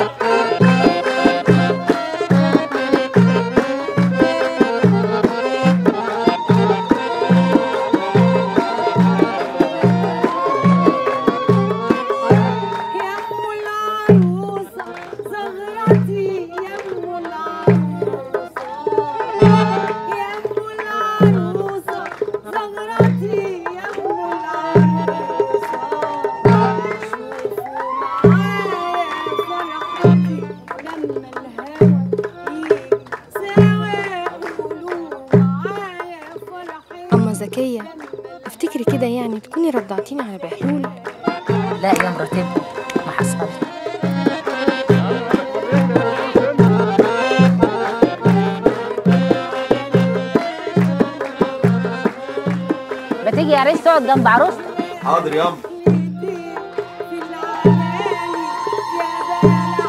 يا ام العروسه زغرتي يا ام العروسه يا ام العروسه زغرتي يا ام العروسه شوفوا معايا فرحتي لما الهوى يجي سوا قولوا معايا فرحتي أما زكية افتكري كده يعني تكوني رضعتيني على بهلول لا يا مرات ابني ما حصلش ما تيجي يا عريس تقعد جنب عروستك حاضر ياما في العلالي يا بلح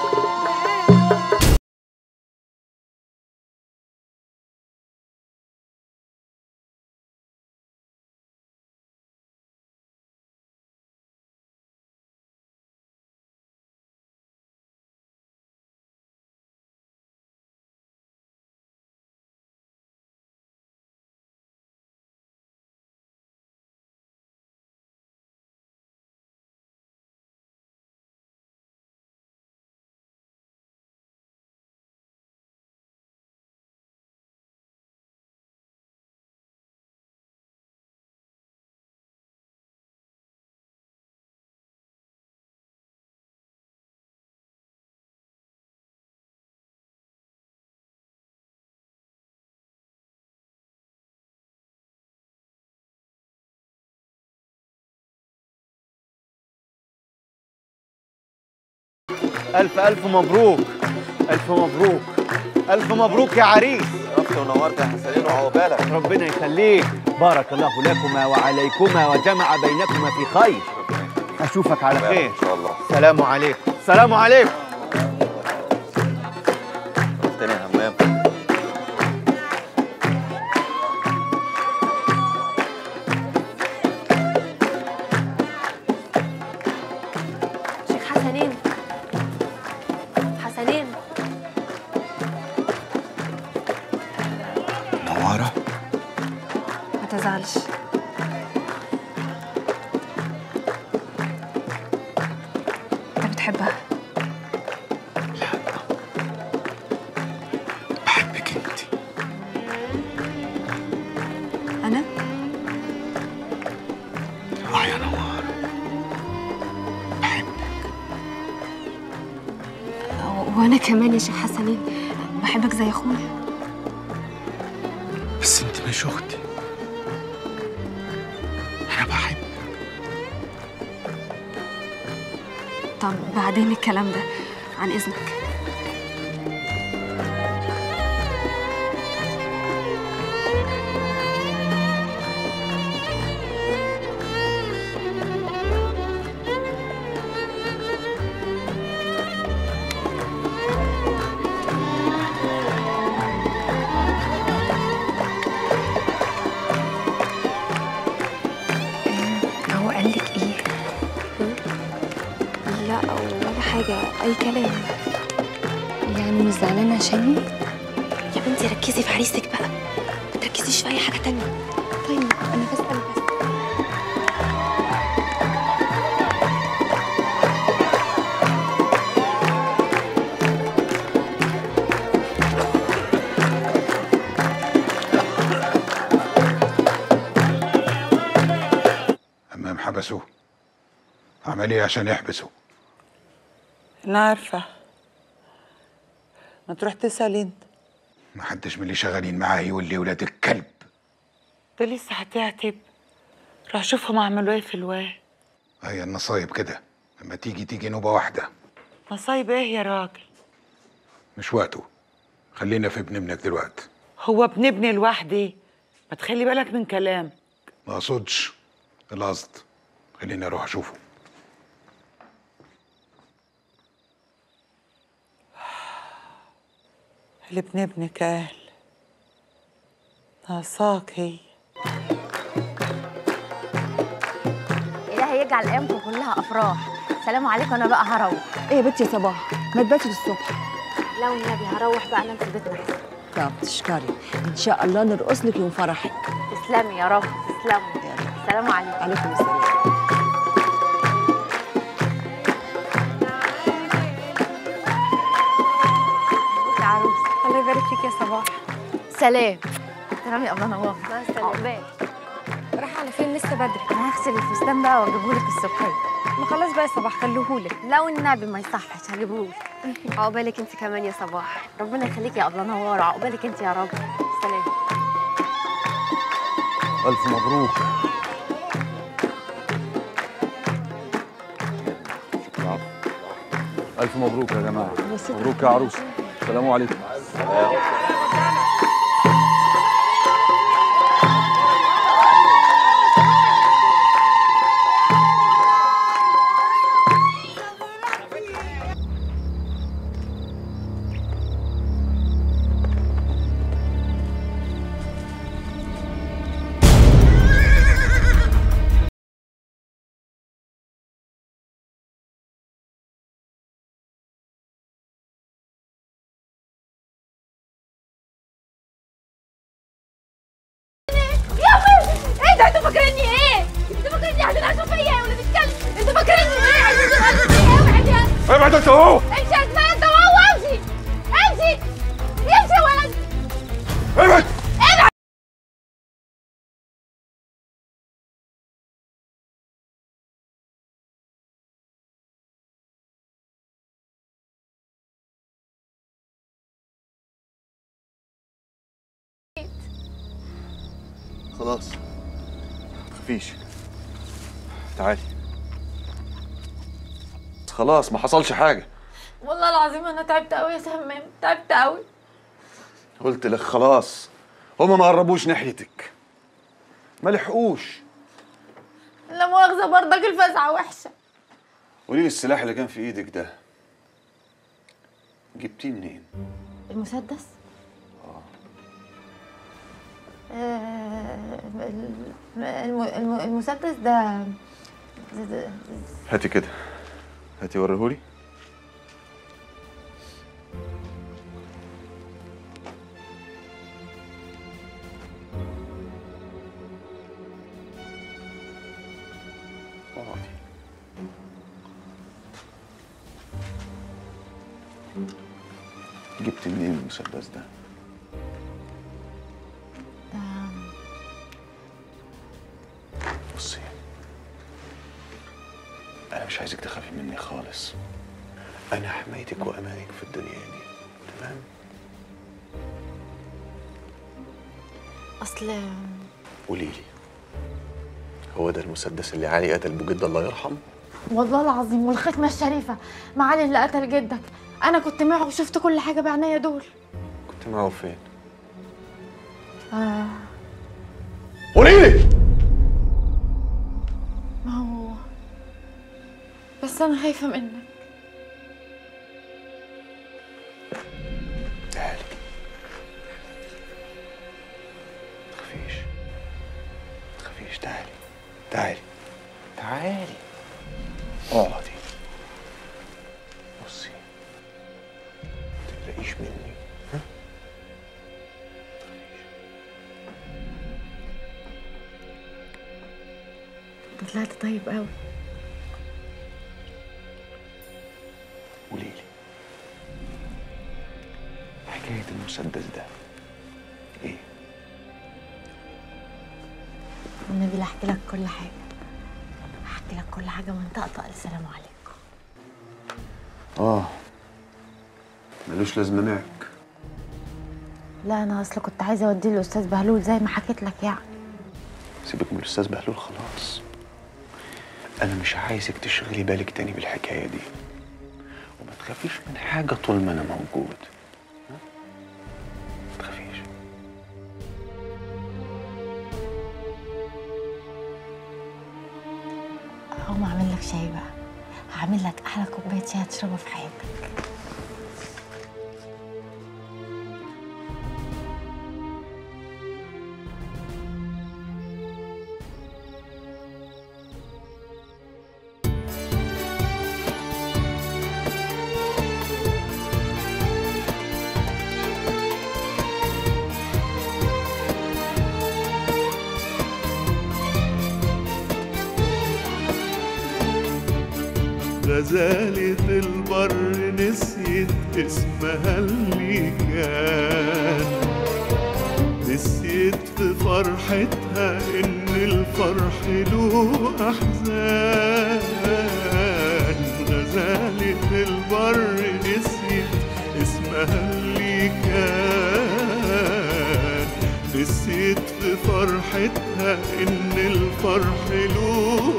ألف ألف مبروك ألف مبروك ألف مبروك يا عريس شرفت ونورت يا حسنين وعقبالك ربنا يخليك بارك الله لكما وعليكما وجمع بينكما في خير أشوفك على خير ان شاء الله سلام عليكم سلام عليكم شرفتني يا همام شيخ حسنين حسنين نوارة ما تزعلش انت بتحبها بحبك انت انا اه يا نوارة بحبك وانا كمان يا شيخ حسنين بحبك زي اخويا بس انت مش اختي انا بحبك طب بعدين الكلام ده عن اذنك هو قال لك ايه لا ولا حاجه اي كلام يعني مش زعلانه عشاني يا بنتي ركزي في عريسك بقى ما تركزيش في اي حاجه تانية طيب انا بسال بس همام حبسوه عمل ايه عشان يحبسه أنا عارفة ما تروح تسأل أنت محدش من اللي شغالين معاه يقول لي ولاد الكلب ده لسه هتعتب روح شوفهم عملوا ايه في الواد هي النصايب كده لما تيجي تيجي نوبة واحدة مصايب ايه يا راجل مش وقته خلينا في ابن ابنك دلوقتي هو ابن ابني لوحدي ما تخلي بالك من كلام ما اقصدش القصد خليني اروح اشوفه اللي ابن ابنك قال ناقصاك هي إلهي يجعل أيامكم كلها أفراح سلام عليكم انا بقى هروح ايه يا بنتي يا صباح ما تباتي للصبح لو النبي هروح بقى انام في بيتنا احسن طب تشكري ان شاء الله نرقص لك يوم فرحك تسلمي يا رب تسلمي سلام عليكم عليكم السلام يا عروس الله يبارك فيك يا صباح سلام سلام يا الله نور عقبال راح على فين لسه بدري انا هغسل الفستان بقى واجيبهولك الصبحيه ما خلاص بقى يا صباح خلوهولك لو النبي ما يصحش هجيبهولك عقبالك انت كمان يا صباح ربنا يخليك يا الله نور عقبالك انت يا رب سلام ألف مبروك ألف مبروك يا جماعة مبروك يا عروس السلام عليكم ايه ده انتوا فاكريني ايه؟ انتوا فاكريني هتناقشوا فيا ايه ولا بتتكلم؟ انتوا فاكريني ايه؟ عايزين تناقشوا فيا ايه وبعد يا ابعد انت اهو امشي يا كفايه انت وهو امشي امشي امشي يا ولد ابعد خلاص ما تخافيش تعالي خلاص ما حصلش حاجة والله العظيم انا تعبت قوي يا سمام تعبت قوي قلت لك خلاص هما ما قربوش ناحيتك ما لحقوش لا مؤاخذه برضك الفزعه وحشه قولي لي السلاح اللي كان في ايدك ده جبتيه منين؟ المسدس آه، الم- الم- المسدس ده ده- هاتي كده هاتي وريهولي اقعدي. جبت منين المسدس ده؟ بصي أنا مش عايزك تخافي مني خالص أنا حمايتك وأمانك في الدنيا دي تمام؟ اصل قولي لي هو ده المسدس اللي علي قتل بجد الله يرحمه؟ والله العظيم والختمه الشريفه معالي اللي قتل جدك انا كنت معه وشفت كل حاجه بعناية دول كنت معه فين؟ آه قولي لي ما هو بس انا خايفه منك تعالي تخافيش تخافيش تعالي تعالي تعالي اقعدي بصي ما تقلقيش مني ها؟ انت طلعت طيب قوي قولي لي حكاية المسدس ده ايه؟ والنبي لا احكي لك كل حاجه احكي لك كل حاجه من طقطق السلام عليكم اه ملوش لازمة معك لا انا اصل كنت عايزه اوديه للاستاذ بهلول زي ما حكيت لك يعني سيبك من الاستاذ بهلول خلاص انا مش عايزك تشغلي بالك تاني بالحكايه دي وما تخافيش من حاجه طول ما انا موجود ها؟ ما تخافيش هقوم اعمل لك شاي بقى هعمل لك احلى كوبايه شاي هتشربها في حياتك غزالة البر نسيت اسمها اللي كان نسيت في فرحتها إن الفرح له أحزان غزالة البر نسيت اسمها اللي كان نسيت في فرحتها إن الفرح له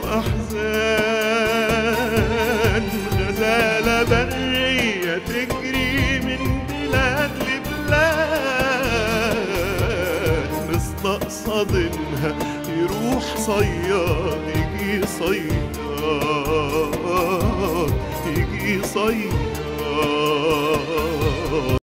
أحزان غزالة برية تجري من بلاد لبلاد مستقصدينها يروح صياد يجي صياد يجي صياد